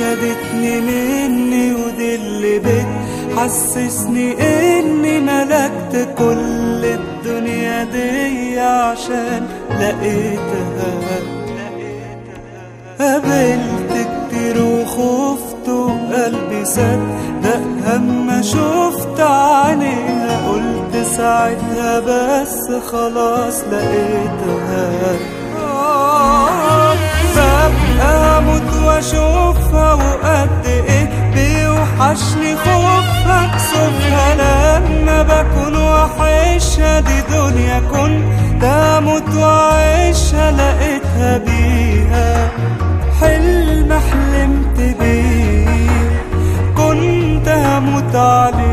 خدتني مني ودي اللي بتحسسني اني ملكت كل الدنيا دي عشان لقيتها قابلت كتير وخفت وقلبي صدق هما شفت عينيها قلت ساعتها بس خلاص لقيتها آه، ببقى اموت واشوفها وقد ايه بيوحشني خوفها كسوفها لما بكون وحشها دي دنيا كنت اموت واعيشها لقيتها بيها حلم حلمت بيه كنت هموت عليه